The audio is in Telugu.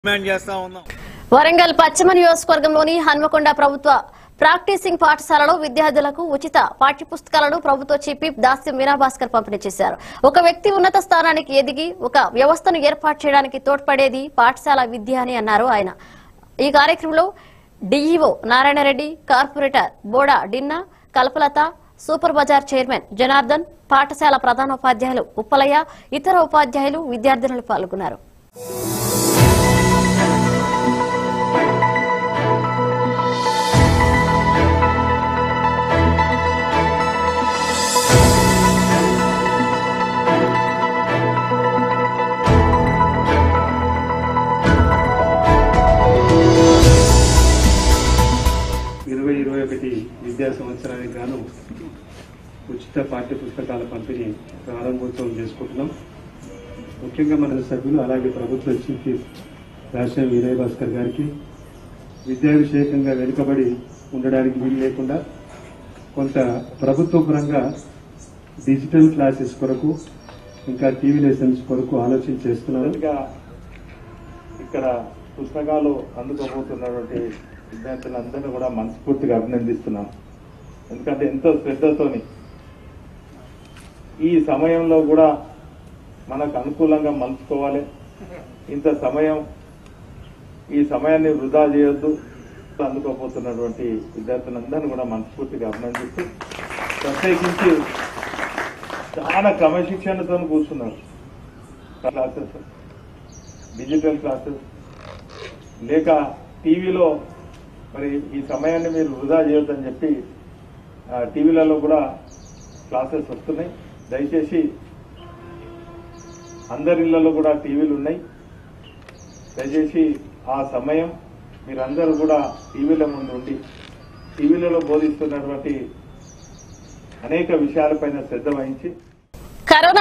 డిమాండ్ చేస్తా ఉన్నాం వరంగల్ పశ్చిమ నియోజకవర్గంలోని హన్మకొండ ప్రభుత్వ ప్రాక్టీసింగ్ పాఠశాలలో విద్యార్థులకు ఉచిత పాఠ్యపుస్తకాలను ప్రభుత్వ చీఫ్ విప్ దాస్యం మీనాభాస్కర్ పంపిణీ చేశారు ఒక వ్యక్తి ఉన్నత స్థానానికి ఎదిగి ఒక వ్యవస్థను ఏర్పాటు చేయడానికి తోడ్పడేది పాఠశాల విద్య అని అన్నారు ఆయన ఈ కార్యక్రమంలో DEO Narayana Reddy corporator Boda Dinna Kalpalatha super bazaar chairman Janardhan పాఠశాల ప్రధానోపాధ్యాయులు ఉప్పలయ్య ఇతర ఉపాధ్యాయులు విద్యార్థినులు పాల్గొన్నారు ఇరవై ఇరవై ఒకటి విద్యా సంవత్సరానికి గాను ఉచిత పాఠ్య పుస్తకాల పంపిణీ ప్రారంభోత్సవం చేసుకుంటున్నాం ముఖ్యంగా మన సభ్యులు అలాగే ప్రభుత్వ చీఫ్ విప్ రాజశేఖర వినయ్ భాస్కర్ గారికి విద్యాభిషేకంగా వెనుకబడి ఉండడానికి వీలు లేకుండా కొంత ప్రభుత్వ పరంగా డిజిటల్ క్లాసెస్ కొరకు ఇంకా టీవీ లెసన్స్ కొరకు ఆలోచన చేస్తున్నారు మొదటిగా ఇక్కడ పుస్తకాలు అందుకోబోతున్నటువంటి విద్యార్థులందరినీ కూడా మనస్ఫూర్తిగా అభినందిస్తున్నాం ఎందుకంటే ఎంతో శ్రద్ధతోని ఈ సమయంలో కూడా మనకు అనుకూలంగా మలుచుకోవాలి ఇంత సమయం ఈ సమయాన్ని వృధా చేయొద్దు అందుకోబోతున్నటువంటి విద్యార్థులందరినీ కూడా మనస్ఫూర్తిగా అభినందిస్తూ ప్రత్యేకించి చాలా క్రమశిక్షణతో కూర్చున్నారు క్లాసెస్ డిజిటల్ క్లాసెస్ లేక టీవీలో మరి ఈ సమయాన్ని మీరు వృధా చేయొద్దని చెప్పి ఆ, టీవీలలో కూడా క్లాసెస్ వస్తున్నాయి దయచేసి అందరి ఇళ్లలో కూడా టీవీలు ఉన్నాయి దయచేసి ఆ సమయం మీరందరూ కూడా టీవీల ముందు ఉండి టీవీలలో బోధిస్తున్నటువంటి అనేక విషయాలపైన శ్రద్ధ వహించి కరోనా